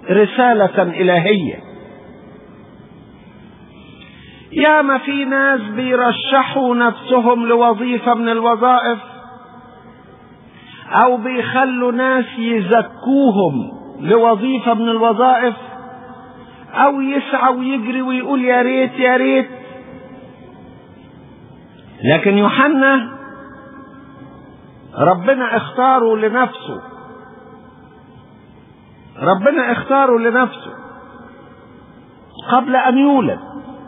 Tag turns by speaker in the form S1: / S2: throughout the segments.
S1: رسالة إلهية ياما في ناس بيرشحوا نفسهم لوظيفة من الوظائف أو بيخلوا ناس يزكوهم لوظيفة من الوظائف أو يسعى ويجري ويقول يا ريت يا ريت لكن يوحنا ربنا اختاره لنفسه ربنا اختاره لنفسه قبل ان يولد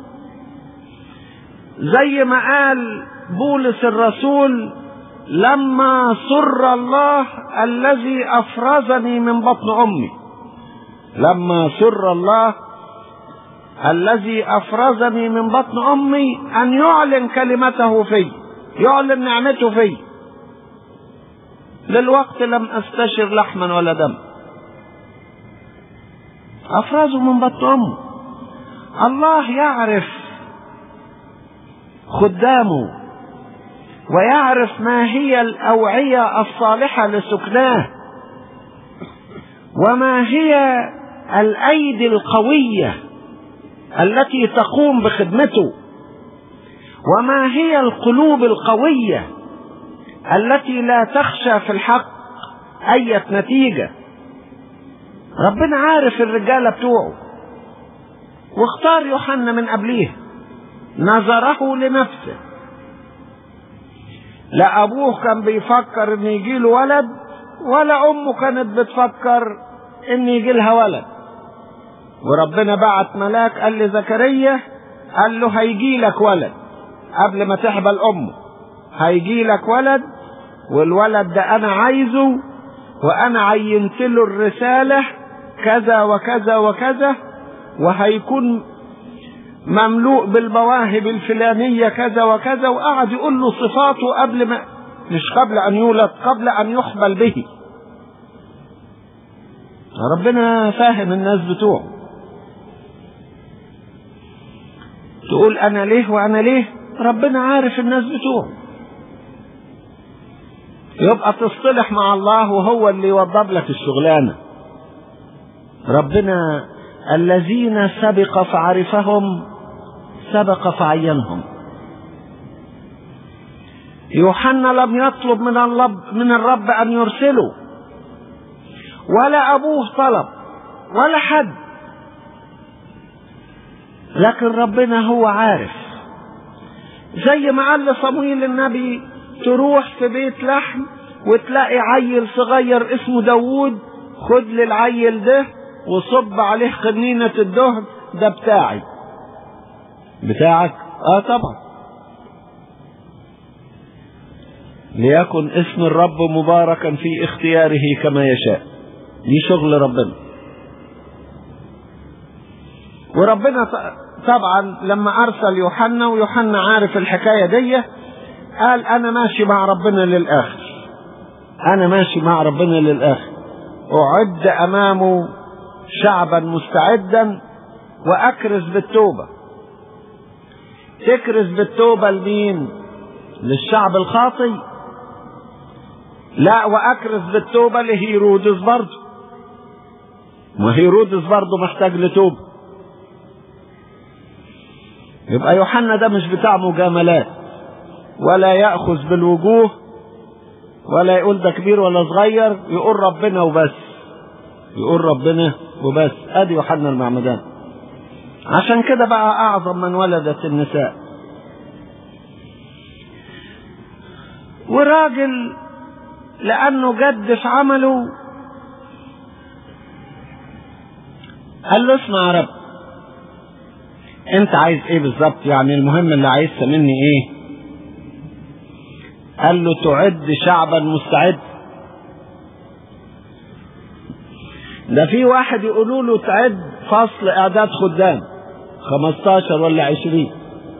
S1: زي ما قال بولس الرسول لما سر الله الذي افرزني من بطن امي لما سر الله الذي افرزني من بطن امي ان يعلن كلمته في يعلن نعمته في للوقت لم استشر لحما ولا دم افرزه من بطن امه الله يعرف خدامه ويعرف ما هي الاوعيه الصالحه لسكناه وما هي الايدي القويه التي تقوم بخدمته وما هي القلوب القويه التي لا تخشى في الحق اية نتيجه ربنا عارف الرجاله بتوعه واختار يوحنا من قبليه نظره لنفسه لا ابوه كان بيفكر ان يجيله ولد ولا امه كانت بتفكر ان يجي لها ولد وربنا بعت ملاك قال لزكريا قال له هيجي لك ولد قبل ما تحبل امه هيجي لك ولد والولد ده انا عايزه وانا عينت له الرساله كذا وكذا وكذا وهيكون مملوء بالمواهب الفلانيه كذا وكذا وقعد يقول له صفاته قبل ما مش قبل ان يولد قبل ان يحبل به ربنا فاهم الناس بتوعه تقول انا ليه وانا ليه ربنا عارف الناس بتوعه يبقى تصطلح مع الله وهو اللي يوضب لك الشغلانه ربنا الذين سبق فعرفهم سبق فعينهم يوحنا لم يطلب من الرب من الرب ان يرسله ولا ابوه طلب ولا حد لكن ربنا هو عارف زي ما قال لصمويل النبي تروح في بيت لحم وتلاقي عيل صغير اسمه داوود خد للعيل ده وصب عليه قنينة الدهن ده بتاعي بتاعك اه طبعا ليكن اسم الرب مباركا في اختياره كما يشاء دي شغل ربنا وربنا طبعا لما ارسل يوحنا ويوحنا عارف الحكايه دي قال انا ماشي مع ربنا للاخر انا ماشي مع ربنا للاخر اعد امامه شعبا مستعدا واكرز بالتوبه تكرز بالتوبه لمين للشعب الخاطي لا واكرز بالتوبه لهيرودس برضه وهيرودس برضه محتاج لتوبه يبقى يوحنا ده مش بتاع مجاملات ولا ياخذ بالوجوه ولا يقول ده كبير ولا صغير يقول ربنا وبس يقول ربنا وبس ادي يوحنا المعمدان عشان كده بقى اعظم من ولدت النساء وراجل لانه جد في عمله قال له اسمع يا رب انت عايز ايه بالظبط يعني المهم اللي عايزها مني ايه قال له تعد شعبا مستعد ده في واحد يقولوا له تعد فصل اعداد خدام 15 ولا 20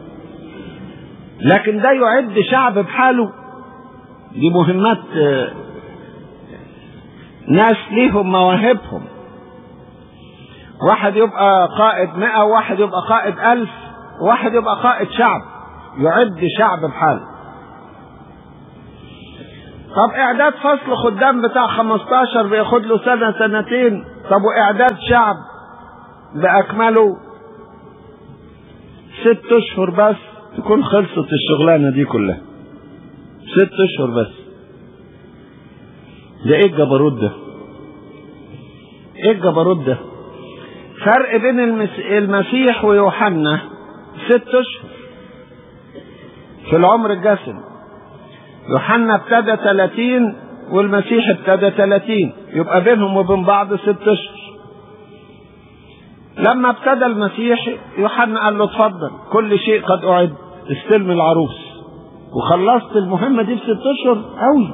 S1: لكن ده يعد شعب بحاله دي مهمات ناس ليهم مواهبهم واحد يبقى قائد مئة وواحد يبقى قائد ألف وواحد يبقى قائد شعب يعد شعب بحاله طب اعداد فصل خدام بتاع 15 بياخد له سنة سنتين طب واعداد شعب باكمله ست اشهر بس تكون خلصت الشغلانة دي كلها ست اشهر بس ده ايه الجبروت ده ايه الجبروت ده فرق بين المس... المسيح ويوحنا ست اشهر في العمر الجسدي يوحنا ابتدى 30 والمسيح ابتدى 30 يبقى بينهم وبين بعض ست اشهر لما ابتدى المسيح يوحنا قال له اتفضل كل شيء قد اعد استلم العروس وخلصت المهمة دي في ست اشهر قوي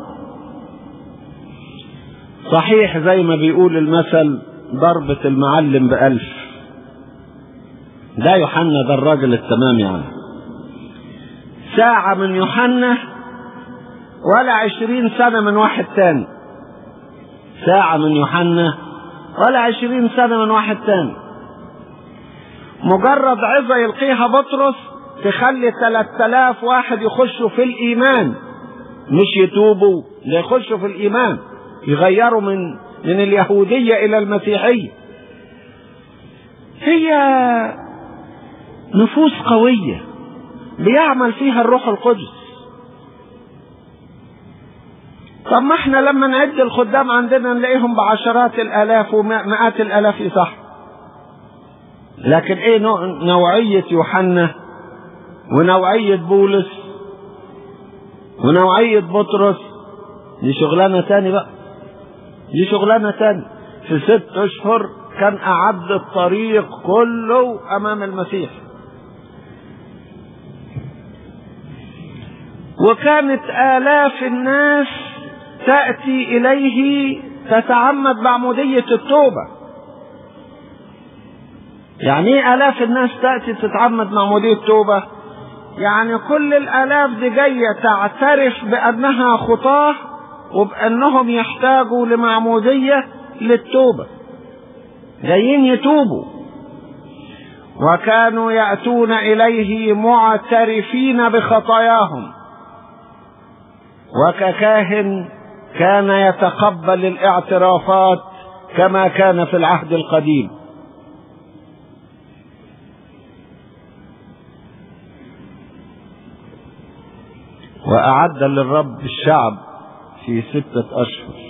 S1: صحيح زي ما بيقول المثل ضربة المعلم بألف ده يوحنا ده الراجل التمام يعني ساعة من يوحنا ولا عشرين سنة من واحد تاني ساعة من يوحنا ولا عشرين سنة من واحد تاني مجرد عظة يلقيها بطرس تخلي ثلاث آلاف واحد يخشوا في الإيمان مش يتوبوا لا يخشوا في الإيمان يغيروا من من اليهودية إلى المسيحية هي نفوس قوية بيعمل فيها الروح القدس طب ما احنا لما نعد الخدام عندنا نلاقيهم بعشرات الالاف ومئات الالاف صح لكن ايه نوعية يوحنا ونوعية بولس ونوعية بطرس دي شغلانة تاني بقى دي شغلانة تاني في ست اشهر كان اعد الطريق كله امام المسيح وكانت آلاف الناس تأتي إليه تتعمد معمودية التوبة يعني ايه آلاف الناس تأتي تتعمد معمودية التوبة يعني كل الآلاف دي جاية تعترف بأنها خطاة وبأنهم يحتاجوا لمعمودية للتوبة جايين يتوبوا وكانوا يأتون إليه معترفين بخطاياهم وككاهن كان يتقبل الاعترافات كما كان في العهد القديم وأعد للرب الشعب في ستة أشهر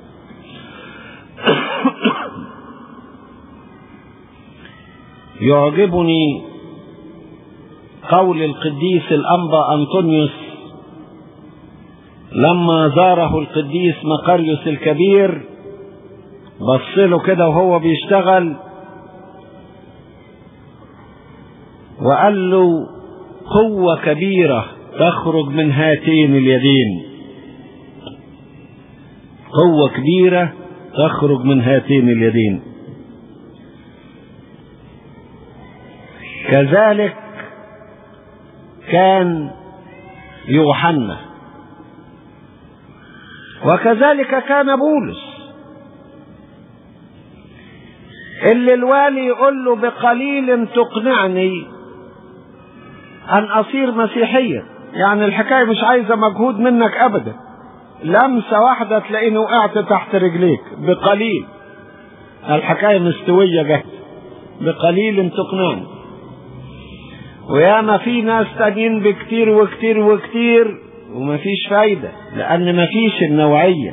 S1: يعجبني قول القديس الأنبا أنطونيوس لما زاره القديس مقريوس الكبير بص له كده وهو بيشتغل وقال له قوة كبيرة تخرج من هاتين اليدين قوة كبيرة تخرج من هاتين اليدين كذلك كان يوحنا وكذلك كان بولس اللي الوالي يقول له بقليل تقنعني ان اصير مسيحيا يعني الحكايه مش عايزه مجهود منك ابدا لمسه واحده تلاقيني وقعت تحت رجليك بقليل الحكايه مستويه جاهزه بقليل تقنعني وياما في ناس تانيين بكتير وكتير وكتير ومفيش فايدة لأن مفيش النوعية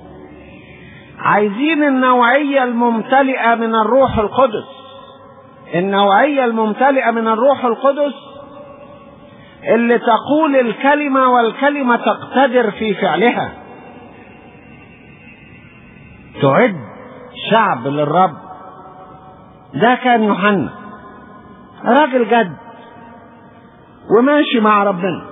S1: عايزين النوعية الممتلئة من الروح القدس النوعية الممتلئة من الروح القدس اللي تقول الكلمة والكلمة تقتدر في فعلها تعد شعب للرب ده كان يوحنا راجل جد وماشي مع ربنا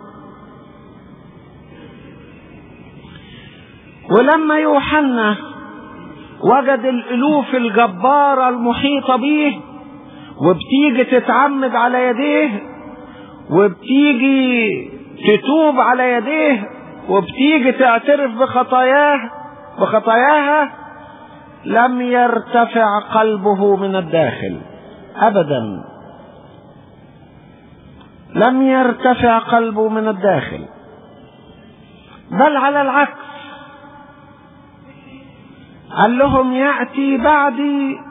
S1: ولما يوحنا وجد الالوف الجبارة المحيطة به وبتيجي تتعمد على يديه وبتيجي تتوب على يديه وبتيجي تعترف بخطاياه بخطاياها لم يرتفع قلبه من الداخل ابدا لم يرتفع قلبه من الداخل بل على العكس قال لهم يأتي بعدي